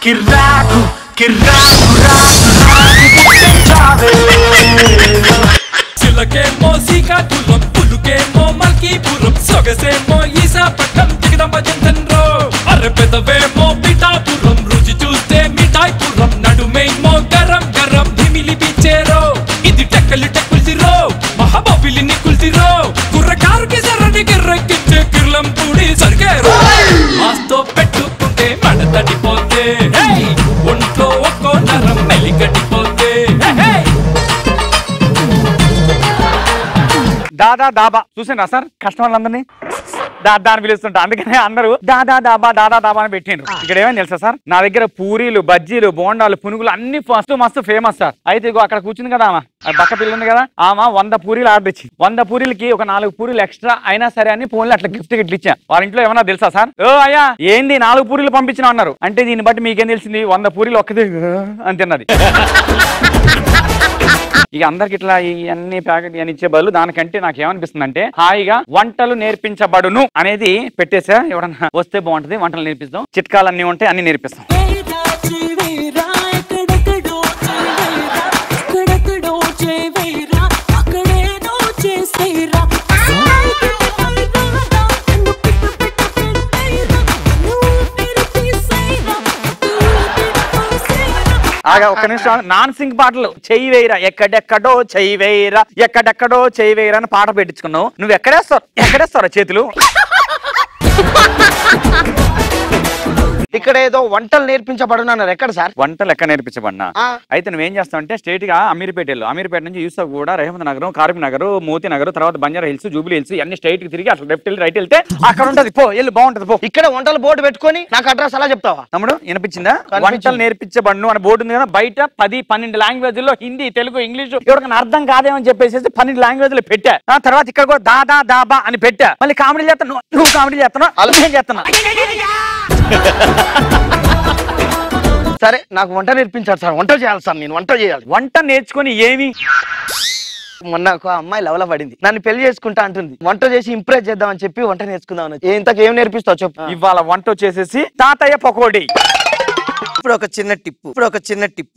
కిర్రాకు కిర్రాకు రాకు రాకు పుట్టించావే చిలకేమో శ్రీకాకుళం పులుకేమో మల్కీపురం సొగసేమో ఈశాపట్నం దిగదమ్మ జంతన్రో అరె పెదవేమో పిఠాపురం రుచి చూస్తే మిఠాయిపురం నడుమేమో గరం గరం ధిమిలి పిచ్చేరో ఇది టెక్కలి టెక్కుల్సిరో మహాబాబిలిని కుల్సిరో కుర్రకారుకి సరని గిర్రెక్కించే కిర్లం పూడి సరికేరో మాస్తో పెట్టుకుంటే మడ తడిపోతే హేయ్! ఒంట్లో ఒక్కో నరం మెలికటిపోతే హే దాదా దాబా చూసిండ్రా సార్ కస్టమర్లందరినీ దాదా అని పిలుస్తుంటా అందుకనే అందరూ దాదా దాబా దాదా దాబా అని పెట్టిండ్రు ఇక్కడ ఏమైంది తెలుసా సార్ నా దగ్గర పూరీలు బజ్జీలు బోండాలు పునుగులు అన్ని మస్తు మస్తు ఫేమస్ సార్ అయితే ఇగో అక్కడ కూర్చుంది కదా ఆమె ఆ బక్క పిల్ల ఉంది కదా ఆమె వంద పూరీలు ఆర్డర్ ఇచ్చి వంద పూరీలకి ఒక నాలుగు పూరీలు ఎక్స్ట్రా అయినా సరే అని ఫోన్లో అట్లా గిఫ్ట్ గిట్ల ఇచ్చా వాళ్ళ ఇంట్లో ఏమన్నా తెలుసా సార్ ఓ అయ్యా ఏంది నాలుగు పూరీలు పంపించిన అన్నారు అంటే దీన్ని బట్టి మీకేం తెలిసింది వంద పూరీలు ఒక్కదే అని తిన్నది ఇక అందరికి ఇట్లా ఈ అన్ని ప్యాకెట్ అని ఇచ్చే బదులు దానికంటే నాకు ఏమనిపిస్తుంది అంటే హాయిగా వంటలు నేర్పించబడును అనేది పెట్టేసా ఎవరన్నా వస్తే బాగుంటది వంటలు నేర్పిస్తాం చిట్కాలు అన్ని ఉంటే అన్ని నేర్పిస్తాం వేరా చేవేరా ఎక్కడెక్కడో చేవేరా ఎక్కడెక్కడో చేవేరా అక్కడేదో చేసేరా ఆగా ఒక్క నిమిషం నాన్ సింగ్ పాటలు చెయ్యి వేయరా ఎక్కడెక్కడో చెయ్యి వేయరా ఎక్కడెక్కడో చెయ్యి వేయరా అని పాట పెట్టించుకున్నావు నువ్వు ఎక్కడేస్తావు ఎక్కడేస్తారా చేతులు ఇక్కడ ఏదో వంటలు నేర్పించబడున్నారు ఎక్కడ సార్ వంటలు ఎక్కడ నేర్పించబడినా ఆ. అయితే నువ్వేం చేస్తావు అంటే స్ట్రేట్ గా అమీర్పేట వెళ్ళు అమీర్పేట నుంచి యూసఫ్ కూడా రెహమద్ నగరం కార్మి నగర్ మోతీ నగర్ తర్వాత బంజారా హిల్స్ జూబిలీ హిల్స్ అన్ని స్ట్రైట్ కి తిరిగి అసలు లెఫ్ట్ వెళ్ళి రైట్ వెళ్తే అక్కడ ఉంటది పో వెళ్ళి బాగుంటది పో ఇక్కడ వంటల బోర్డు పెట్టుకొని నాకు అడ్రస్ అలా చెప్తావా తమ్ముడు వినిపించిందా కనిపించింది. వంటలు నేర్పించబడును అని బోర్డు ఉంది కదా బయట పది పన్నెండు లాంగ్వేజ్ లో హిందీ తెలుగు ఇంగ్లీష్ ఎవరికైనా అర్థం కాదేమని చెప్పేసి పన్నెండు లాంగ్వేజ్ లో పెట్టా ఆ తర్వాత ఇక్కడ కూడా దాదా దాబా అని పెట్టా మళ్ళీ కామెడీ చేస్తాను నువ్వు కామెడీ చేస్తున్నావు నేను చేస్తున్నా సరే నాకు వంట నేర్పించారు సార్ వంట చేయాలి సార్ నేను వంట చేయాలి వంట నేర్చుకొని ఏమి మొన్న ఒక అమ్మాయి లవల పడింది నన్ను పెళ్లి చేసుకుంటా అంటుంది వంట చేసి ఇంప్రెస్ చేద్దామని చెప్పి వంట నేర్చుకుందాం ఇంతకు ఏం నేర్పిస్తావు చెప్పు ఇవాళ వంట వచ్చేసేసి తాతయ్య పకోడీ ఇప్పుడు ఒక చిన్న టిప్పు ఇప్పుడు ఒక చిన్న టిప్పు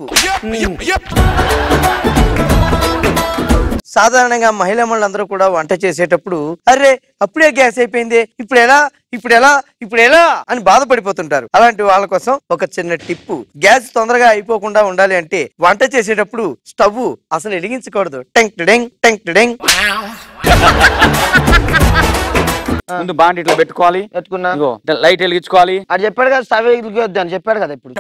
సాధారణంగా మహిళా అందరూ కూడా వంట చేసేటప్పుడు అరే అప్పుడే గ్యాస్ అయిపోయింది ఇప్పుడు ఎలా ఇప్పుడు ఎలా ఇప్పుడు ఎలా అని బాధపడిపోతుంటారు అలాంటి వాళ్ళ కోసం ఒక చిన్న టిప్పు గ్యాస్ తొందరగా అయిపోకుండా ఉండాలి అంటే వంట చేసేటప్పుడు స్టవ్ అసలు వెలిగించకూడదు టెంక్ టెంగ్ టెంక్ టెంగ్ ముందు బాండి ఇట్లా పెట్టుకోవాలి పెట్టుకున్నా ఇగో లైట్ వెలిగించుకోవాలి అది చెప్పాడు కదా స్టవ్ వెలిగిద్దు అని చెప్పాడు కదా ఇప్పుడు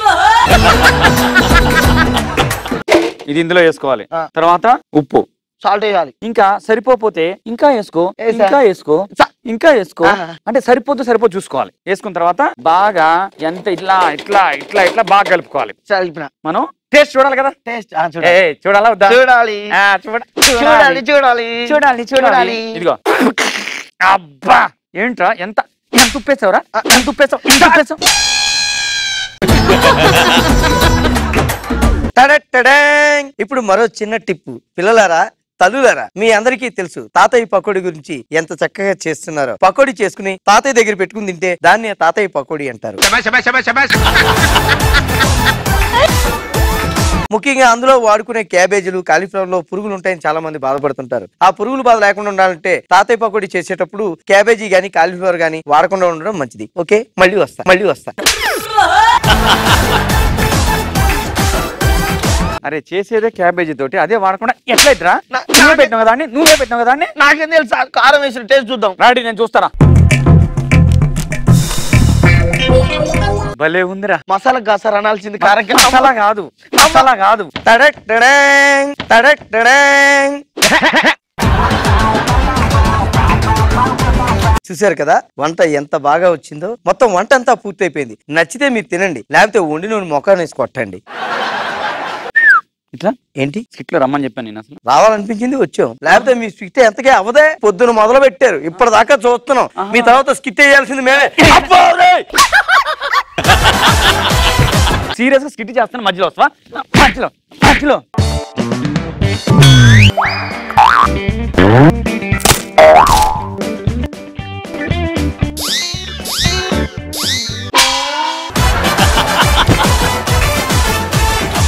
ఇది ఇందులో వేసుకోవాలి ఆ. తర్వాత ఉప్పు సాల్ట్ వేయాలి ఇంకా సరిపోతే ఇంకా వేసుకో వేసా. ఇంకా వేసుకో స- ఇంకా వేసుకో ఆహా. అంటే సరిపోతే సరిపోతే చూసుకోవాలి వేసుకున్న తర్వాత బాగా ఎంత ఇట్లా ఇట్లా ఇట్లా ఇట్లా బాగా కలుపుకోవాలి కలిపిన మనం టేస్ట్ చూడాలి కదా టేస్ట్ ఏ చూడాలా వద్దా చూడాలి ఆ, చూడ చూడాలి చూడాలి చూడాలి చూడాలి ఇదిగో అబ్బా ఏంట్రా ఎంత ఎంత ఉప్పేసావురా ఎంత ఉప్పేసావు ఎంత ఉప్పేసావు టడటడేంగ్. ఇప్పుడు మరో చిన్న టిప్పు పిల్లలారా తల్లులారా మీ అందరికీ తెలుసు తాతయ్య పకోడీ గురించి ఎంత చక్కగా చేస్తున్నారో పకోడీ చేసుకుని తాతయ్య దగ్గర పెట్టుకుని తింటే దాన్ని తాతయ్య పకోడీ అంటారు ముఖ్యంగా అందులో వాడుకునే క్యాబేజీలు కాలీఫ్లవర్ లో పురుగులు ఉంటాయని చాలా మంది బాధపడుతుంటారు ఆ పురుగులు బాధ లేకుండా ఉండాలంటే తాతయ్య పకోడీ చేసేటప్పుడు క్యాబేజీ గానీ కాలీఫ్లవర్ గానీ వాడకుండా ఉండడం మంచిది ఓకే మళ్ళీ వస్తా మళ్ళీ వస్తా అరే చేసేదే క్యాబేజీ తోటి అదే వాడకుండా ఎట్లయిద్రా నా- నువ్వే పెట్టినావు కదా అన్ని? నువ్వే పెట్టినావు కదా అన్ని? నాకేం తెలుసు ఆ కారం వేసిన టేస్ట్ చూద్దాం రాడి నేను చూస్తారా భలే ఉందిరా మసాలా కాసారు అనాల్సింది కారం కింద. మసాలా కాదు మసాలా కాదు తడట్టడేంగ్, తడట్టడేంగ్. చూశారు కదా వంట ఎంత బాగా వచ్చిందో మొత్తం వంట అంతా పూర్తయిపోయింది నచ్చితే మీరు తినండి లేకపోతే వండి నూనె మొఖాన్ని వేసి కొట్టండి ఇట్లా ఏంటి స్కిట్ లో రమ్మని చెప్పాను నేను అసలు రావాలనిపించింది వచ్చాం లేకపోతే మీ స్కిట్ ఎంతకే అవదే పొద్దున మొదలు పెట్టారు ఇప్పటిదాకా చూస్తున్నాం మీ తర్వాత స్కిట్ వేయాల్సింది మేమే అబ్బో, రేయ్! సీరియస్ గా స్కిట్ చేస్తాను మధ్యలో వస్తావా మధ్యలో మధ్యలో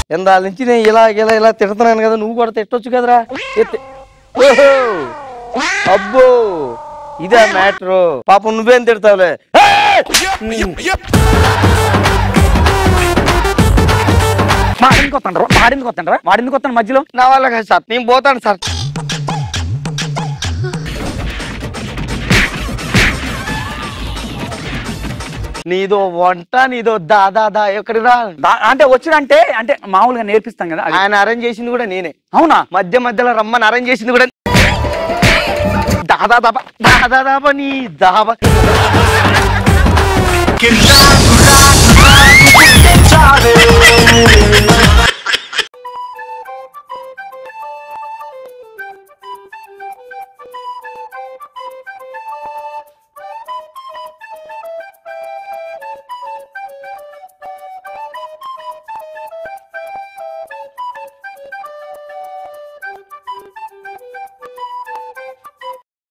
ఎందాల నుంచి నేను ఇలా ఇలా ఇలా తిడుతున్నాను కదా నువ్వు కూడా తిట్టొచ్చు కదరా ఎత్తి- ఓహో అబ్బో ఇదే మ్యాటరు పాపం నువ్వేం తిడతావులే మాడింది కొత్తండ్రా మాడింది కొత్తండ్రా వాడింది కొత్త మధ్యలో నా వల్ల కాదు సార్ నేను పోతాను సార్ నీదో వంట నీదో దాదా దా ఎక్కడికి రా దా- అంటే వచ్చినంటే అంటే మామూలుగా నేర్పిస్తాం కదా అది. ఆయన అరేంజ్ చేసింది కూడా నేనే అవునా మధ్య మధ్యలో రమ్మని అరేంజ్ చేసింది కూడా దాదా దాబా దాదా దాబా నీ దాబా కిర్రాకు రాకు రాకు పుట్టించావే